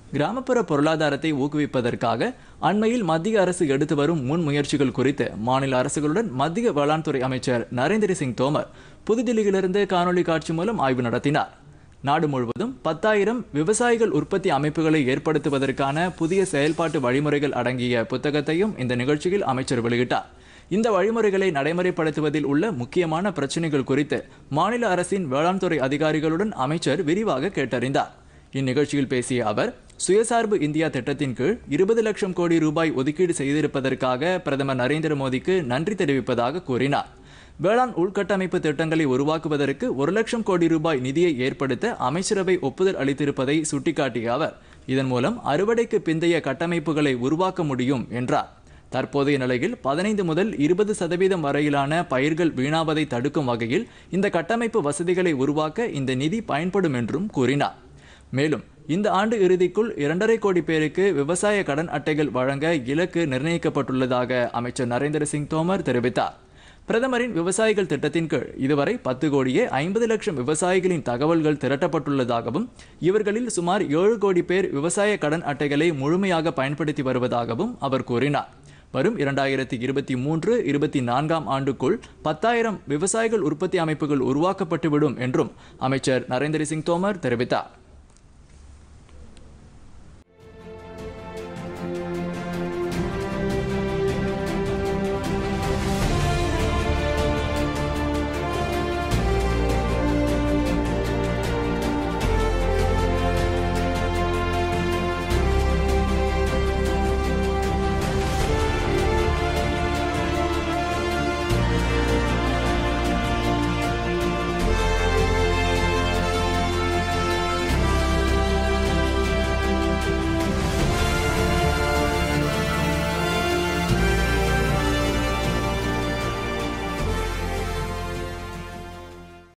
கிராமப்புற பொருளாதாரத்தை ஊக்குவிப்பதற்காக அண்மையில் மத்திய அரசு எடுத்து வரும் முன்முயற்சிகள் குறித்து மாநில அரசுகளுடன் மத்திய வேளாண் துறை அமைச்சர் நரேந்திர சிங் தோமர் புதுதில்லியிலிருந்து காணொலி காட்சி மூலம் ஆய்வு நடத்தினார் நாடு முழுவதும் பத்தாயிரம் விவசாயிகள் உற்பத்தி அமைப்புகளை ஏற்படுத்துவதற்கான புதிய செயல்பாட்டு வழிமுறைகள் அடங்கிய புத்தகத்தையும் இந்த நிகழ்ச்சியில் அமைச்சர் வெளியிட்டார் இந்த வழிமுறைகளை நடைமுறைப்படுத்துவதில் உள்ள முக்கியமான பிரச்சனைகள் குறித்து மாநில அரசின் வேளாண் துறை அதிகாரிகளுடன் அமைச்சர் விரிவாக கேட்டறிந்தார் இந்நிகழ்ச்சியில் பேசிய அவர் சுயசார்பு இந்தியா திட்டத்தின் கீழ் இருபது லட்சம் கோடி ரூபாய் ஒதுக்கீடு செய்திருப்பதற்காக பிரதமர் நரேந்திர மோடிக்கு நன்றி தெரிவிப்பதாக கூறினார் வேளாண் உள்கட்டமைப்பு திட்டங்களை உருவாக்குவதற்கு ஒரு லட்சம் கோடி ரூபாய் நிதியை ஏற்படுத்த அமைச்சரவை ஒப்புதல் அளித்திருப்பதை சுட்டிக்காட்டிய அவர் இதன் மூலம் அறுவடைக்கு பிந்தைய கட்டமைப்புகளை உருவாக்க முடியும் என்றார் தற்போதைய நிலையில் பதினைந்து முதல் இருபது சதவீதம் வரையிலான பயிர்கள் வீணாவதை தடுக்கும் வகையில் இந்த கட்டமைப்பு வசதிகளை உருவாக்க இந்த நிதி பயன்படும் என்றும் கூறினார் மேலும் இந்த ஆண்டு இறுதிக்குள் இரண்டரை கோடி பேருக்கு விவசாய கடன் அட்டைகள் வழங்க இலக்கு நிர்ணயிக்கப்பட்டுள்ளதாக அமைச்சர் நரேந்திர சிங் தோமர் தெரிவித்தார் பிரதமரின் விவசாயிகள் திட்டத்தின் கீழ் இதுவரை பத்து கோடியே ஐம்பது லட்சம் விவசாயிகளின் தகவல்கள் திரட்டப்பட்டுள்ளதாகவும் இவர்களில் சுமார் ஏழு கோடி பேர் விவசாய கடன் அட்டைகளை முழுமையாக பயன்படுத்தி வருவதாகவும் அவர் கூறினார் வரும் இரண்டாயிரத்தி இருபத்தி மூன்று இருபத்தி நான்காம் ஆண்டுக்குள் பத்தாயிரம் விவசாயிகள் உற்பத்தி அமைப்புகள் உருவாக்கப்பட்டுவிடும் என்றும் அமைச்சர் நரேந்திர சிங் தோமர் தெரிவித்தார்